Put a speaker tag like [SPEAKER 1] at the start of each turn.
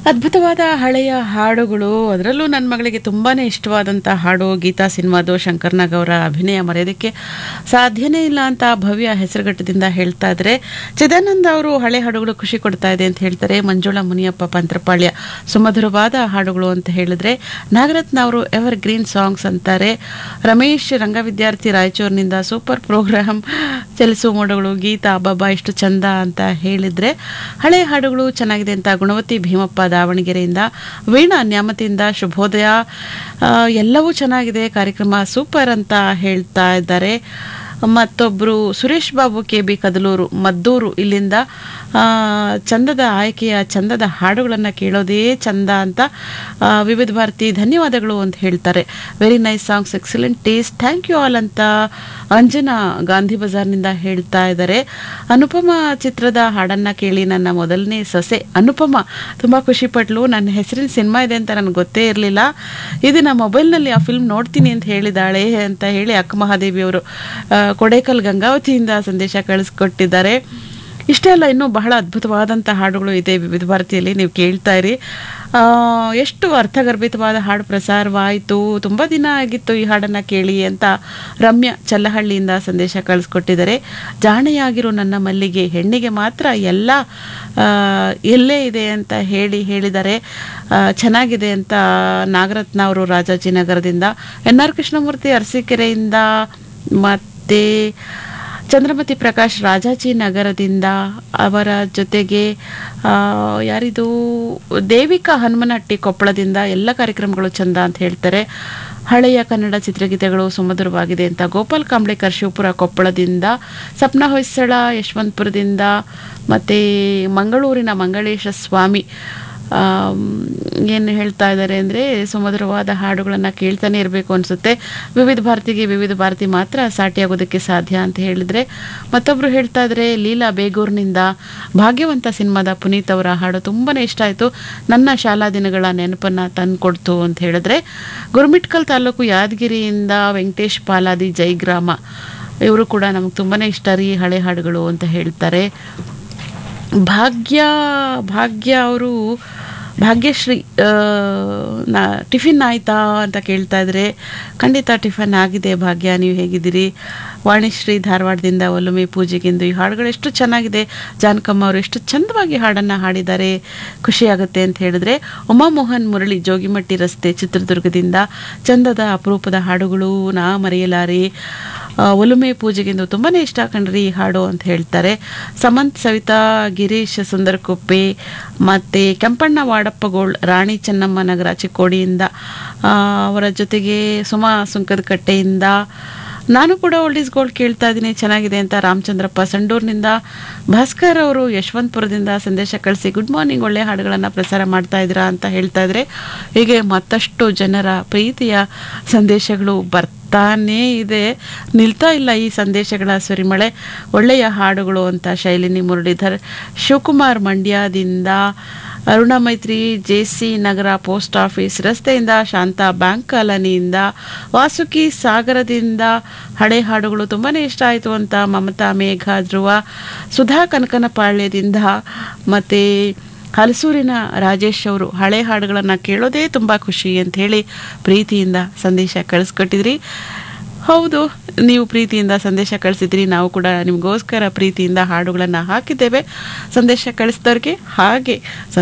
[SPEAKER 1] ಅದ್ಭುತವಾದ ಹಳೆಯ ಹಾಡುಗಳು ಅದರಲ್ಲೂ ನನ್ನ ಮಗಳಿಗೆ ತುಂಬಾ ಇಷ್ಟವಾದಂಥ ಹಾಡು ಗೀತಾ ಸಿನಿಮಾದು ಶಂಕರ್ನಾಗ್ ಅವರ ಅಭಿನಯ ಮರೆಯೋದಕ್ಕೆ ಸಾಧ್ಯನೇ ಇಲ್ಲ ಅಂತ ಭವ್ಯ ಹೆಸರುಘಟ್ಟದಿಂದ ಹೇಳ್ತಾ ಇದ್ದಾರೆ ಚಿದಾನಂದ ಅವರು ಹಳೆ ಹಾಡುಗಳು ಖುಷಿ ಕೊಡ್ತಾ ಇದೆ ಅಂತ ಹೇಳ್ತಾರೆ ಮಂಜುಳಾ ಮುನಿಯಪ್ಪ ಪಂತ್ರಪಾಳ್ಯ ಸುಮಧುರವಾದ ಹಾಡುಗಳು ಅಂತ ಹೇಳಿದ್ರೆ ನಾಗರತ್ನ ಅವರು ಎವರ್ ಗ್ರೀನ್ ಸಾಂಗ್ಸ್ ಅಂತಾರೆ ರಮೇಶ್ ರಂಗವಿದ್ಯಾರ್ಥಿ ರಾಯಚೂರಿನಿಂದ ಸೂಪರ್ ಪ್ರೋಗ್ರಾಮ್ ಚಲಿಸುವ ಮೋಡಗಳು ಗೀತಾ ಅಬ್ಬಬ್ಬ ಎಷ್ಟು ಚಂದ ಅಂತ ಹೇಳಿದ್ರೆ ಹಳೆ ಹಾಡುಗಳು ಚೆನ್ನಾಗಿದೆ ಅಂತ ಗುಣವತಿ ಭೀಮಪ್ಪ ದಾವಣಗೆರೆಯಿಂದ ವೀಣಾ ನ್ಯಾಮತಿಯಿಂದ ಶುಭೋದಯ ಆ, ಎಲ್ಲವೂ ಚೆನ್ನಾಗಿದೆ ಕಾರ್ಯಕ್ರಮ ಸೂಪರ್ ಅಂತ ಹೇಳ್ತಾ ಇದ್ದಾರೆ ಮತ್ತೊಬ್ಬರು ಸುರೇಶ್ ಬಾಬು ಕೆ ಬಿ ಕದಲೂರು ಮದ್ದೂರು ಇಲ್ಲಿಂದ ಆ, ಚಂದದ ಆಯ್ಕೆಯ ಚಂದದ ಹಾಡುಗಳನ್ನು ಕೇಳೋದೇ ಚಂದ ಅಂತ ಆ, ವಿವಿಧ ಭಾರತಿ ಧನ್ಯವಾದಗಳು ಅಂತ ಹೇಳ್ತಾರೆ very nice songs excellent taste thank you all ಅಂತ ಅಂಜನಾ ಗಾಂಧಿ ಬಜಾರ್ನಿಂದ ಹೇಳ್ತಾ ಇದ್ದಾರೆ ಅನುಪಮ ಚಿತ್ರದ ಹಾಡನ್ನ ಕೇಳಿ ನನ್ನ ಮೊದಲನೇ ಸೊಸೆ ಅನುಪಮ ತುಂಬ ಖುಷಿ ಪಟ್ಲು ನನ್ನ ಹೆಸರಿನ ಸಿನಿಮಾ ಇದೆ ಅಂತ ನನಗೆ ಗೊತ್ತೇ ಇರಲಿಲ್ಲ ಇದನ್ನ ಮೊಬೈಲ್ನಲ್ಲಿ ಆ ಫಿಲ್ಮ್ ನೋಡ್ತೀನಿ ಅಂತ ಹೇಳಿದಾಳೆ ಅಂತ ಹೇಳಿ ಅಕ್ಕ ಮಹಾದೇವಿ ಅವರು ಆ, ಕೊಡೇಕಲ್ ಗಂಗಾವತಿಯಿಂದ ಸಂದೇಶ ಕಳಿಸ್ಕೊಟ್ಟಿದ್ದಾರೆ ಇಷ್ಟೇ ಅಲ್ಲ ಇನ್ನೂ ಬಹಳ ಅದ್ಭುತವಾದಂಥ ಹಾಡುಗಳು ಇದೆ ವಿವಿಧ ಭಾರತಿಯಲ್ಲಿ ನೀವು ಕೇಳ್ತಾ ಇರಿ ಆ, ಎಷ್ಟು ಅರ್ಥಗರ್ಭಿತವಾದ ಹಾಡು ಪ್ರಸಾರವಾಯಿತು ತುಂಬ ದಿನ ಆಗಿತ್ತು ಈ ಹಾಡನ್ನು ಕೇಳಿ ಅಂತ ರಮ್ಯ ಚಲ್ಲಹಳ್ಳಿಯಿಂದ ಸಂದೇಶ ಕಳಿಸ್ಕೊಟ್ಟಿದ್ದಾರೆ ಜಾಣೆಯಾಗಿರೋ ನನ್ನ ಮಲ್ಲಿಗೆ ಹೆಣ್ಣಿಗೆ ಮಾತ್ರ ಎಲ್ಲ ಆ, ಎಲ್ಲೇ ಇದೆ ಅಂತ ಹೇಳಿ ಹೇಳಿದ್ದಾರೆ ಆ, ಚೆನ್ನಾಗಿದೆ ಅಂತ ನಾಗರತ್ನ ಅವರು ರಾಜಾಜಿನಗರದಿಂದ ಎನ್ ಆರ್ ಕೃಷ್ಣಮೂರ್ತಿ ಅರಸೀಕೆರೆಯಿಂದ ಮತ್ತೆ ಚಂದ್ರಮತಿ ಪ್ರಕಾಶ್ ರಾಜಾಜಿ ನಗರದಿಂದ ಅವರ ಜೊತೆಗೆ ಆ, ಯಾರಿದು ದೇವಿಕಾ ಹನುಮನಹಟ್ಟಿ ಕೊಪ್ಪಳದಿಂದ ಎಲ್ಲ ಕಾರ್ಯಕ್ರಮಗಳು ಚಂದ ಅಂತ ಹೇಳ್ತಾರೆ ಹಳೆಯ ಕನ್ನಡ ಚಿತ್ರಗೀತೆಗಳು ಸುಮಧುರವಾಗಿದೆ ಅಂತ ಗೋಪಾಲ್ ಕಾಂಬ್ಳೇಕರ್ ಶಿವಪುರ ಕೊಪ್ಪಳದಿಂದ ಸಪ್ನ ಹೊಯ್ಸಳ ಯಶವಂತಪುರದಿಂದ ಮತ್ತು ಮಂಗಳೂರಿನ ಮಂಗಳೇಶ ಸ್ವಾಮಿ ಏನು ಹೇಳ್ತಾ ಇದ್ದಾರೆ ಅಂದರೆ ಸುಮಧುರವಾದ ಹಾಡುಗಳನ್ನು ಕೇಳ್ತಾನೆ ಇರಬೇಕು ಅನಿಸುತ್ತೆ ವಿವಿಧ ಭಾರತಿಗೆ ವಿವಿಧ ಭಾರತಿ ಮಾತ್ರ ಸಾಟಿಯಾಗೋದಕ್ಕೆ ಸಾಧ್ಯ ಅಂತ ಹೇಳಿದರೆ ಮತ್ತೊಬ್ಬರು ಹೇಳ್ತಾ ಇದ್ದಾರೆ ಲೀಲಾ ಬೇಗೂರಿನಿಂದ ಭಾಗ್ಯವಂತ ಸಿನಿಮಾದ ಪುನೀತ್ ಅವರ ಹಾಡು ತುಂಬಾ ಇಷ್ಟ ಆಯಿತು ನನ್ನ ಶಾಲಾ ದಿನಗಳ ನೆನಪನ್ನು ತಂದುಕೊಡ್ತು ಅಂತ ಹೇಳಿದ್ರೆ ಗುರುಮಿಟ್ಕಲ್ ತಾಲೂಕು ಯಾದಗಿರಿಯಿಂದ ವೆಂಕಟೇಶ್ ಪಾಲಾದಿ ಜೈಗ್ರಾಮ ಇವರು ಕೂಡ ನಮಗೆ ತುಂಬಾ ಇಷ್ಟ ರೀ ಹಳೆ ಹಾಡುಗಳು ಅಂತ ಹೇಳ್ತಾರೆ ಭಾಗ್ಯ ಭಾಗ್ಯ ಅವರು ಭಾಗ್ಯಶ್ರೀ ಆ, ನಾ ಟಿಫಿನ್ ಆಯ್ತಾ ಅಂತ ಕೇಳ್ತಾ ಇದ್ರೆ ಖಂಡಿತ ಟಿಫನ್ ಆಗಿದೆ ಭಾಗ್ಯ ನೀವು ಹೇಗಿದ್ದೀರಿ ವಾಣಿಶ್ರೀ ಧಾರವಾಡದಿಂದ ಒಲುಮೆ ಪೂಜೆಗೆಂದು ಈ ಹಾಡುಗಳು ಎಷ್ಟು ಚೆನ್ನಾಗಿದೆ ಜಾನಕಮ್ಮ ಅವರು ಎಷ್ಟು ಚಂದವಾಗಿ ಹಾಡನ್ನು ಹಾಡಿದ್ದಾರೆ ಖುಷಿಯಾಗುತ್ತೆ ಅಂತ ಹೇಳಿದ್ರೆ ಉಮಾಮೋಹನ್ ಮುರಳಿ ಜೋಗಿಮಟ್ಟಿ ರಸ್ತೆ ಚಿತ್ರದುರ್ಗದಿಂದ ಚಂದದ ಅಪರೂಪದ ಹಾಡುಗಳು ನಾ ಮರೆಯಲಾರೆ ಆ, ಒಲುಮೆ ಪೂಜೆಗೆಂದು ತುಂಬಾ ಇಷ್ಟ ಕಂಡ್ರಿ ಈ ಹಾಡು ಅಂತ ಹೇಳ್ತಾರೆ ಸಮಂತ್ ಸವಿತಾ ಗಿರೀಶ್ ಸುಂದರಕೊಪ್ಪೆ ಮತ್ತು ಕೆಂಪಣ್ಣ ವಾಡಪ್ಪಗೋಳ್ ರಾಣಿ ಚೆನ್ನಮ್ಮ ನಗರ ಚಿಕ್ಕೋಡಿಯಿಂದ ಆ, ಅವರ ಜೊತೆಗೆ ಸುಮಾ ಸುಂಕದಕಟ್ಟೆಯಿಂದ ನಾನು ಕೂಡ ಓಲ್ಡ್ ಈಸ್ ಗೋಲ್ಡ್ ಕೇಳ್ತಾ ಇದ್ದೀನಿ ಚೆನ್ನಾಗಿದೆ ಅಂತ ರಾಮಚಂದ್ರಪ್ಪ ಸಂಡೂರ್ನಿಂದ ಭಾಸ್ಕರ್ ಅವರು ಯಶವಂತಪುರದಿಂದ ಸಂದೇಶ ಕಳಿಸಿ ಗುಡ್ ಮಾರ್ನಿಂಗ್ ಒಳ್ಳೆ ಹಾಡುಗಳನ್ನು ಪ್ರಸಾರ ಮಾಡ್ತಾ ಇದ್ದೀರಾ ಅಂತ ಹೇಳ್ತಾ ಇದ್ರೆ ಹೀಗೆ ಮತ್ತಷ್ಟು ಜನರ ಪ್ರೀತಿಯ ಸಂದೇಶಗಳು ಬರ್ತಾನೇ ಇದೆ ನಿಲ್ತಾ ಇಲ್ಲ ಈ ಸಂದೇಶಗಳ ಸುರಿಮಳೆ ಒಳ್ಳೆಯ ಹಾಡುಗಳು ಅಂತ ಶೈಲಿನಿ ಮುರಳೀಧರ್ ಶಿವಕುಮಾರ್ ಮಂಡ್ಯದಿಂದ Aruna Maitri J C Nagar post office ರಸ್ತೆಯಿಂದ ಶಾಂತ ಬ್ಯಾಂಕ್ ಕಾಲನಿಯಿಂದ ವಾಸುಕಿ ಸಾಗರದಿಂದ ಹಳೆ ಹಾಡುಗಳು ತುಂಬಾ ಇಷ್ಟ ಆಯಿತು ಅಂತ ಮಮತಾ ಮೇಘ ಧ್ರುವ ಸುಧಾ ಕನಕನಪಾಳ್ಯದಿಂದ ಮತ್ತು ಹಲಸೂರಿನ ರಾಜೇಶ್ ಅವರು ಹಳೆ ಹಾಡುಗಳನ್ನು ಕೇಳೋದೇ ತುಂಬ ಖುಷಿ ಅಂತ ಹೇಳಿ ಪ್ರೀತಿಯಿಂದ ಸಂದೇಶ ಕಳಿಸ್ಕೊಟ್ಟಿದ್ರಿ ಹೌದು ನೀವು ಪ್ರೀತಿಯಿಂದ ಸಂದೇಶ ಕಳಿಸಿದ್ರಿ ನಾವು ಕೂಡ ನಿಮಗೋಸ್ಕರ ಪ್ರೀತಿಯಿಂದ ಹಾಡುಗಳನ್ನು ಹಾಕಿದ್ದೇವೆ ಸಂದೇಶ ಕಳಿಸಿದವ್ರಿಗೆ ಹಾಗೆ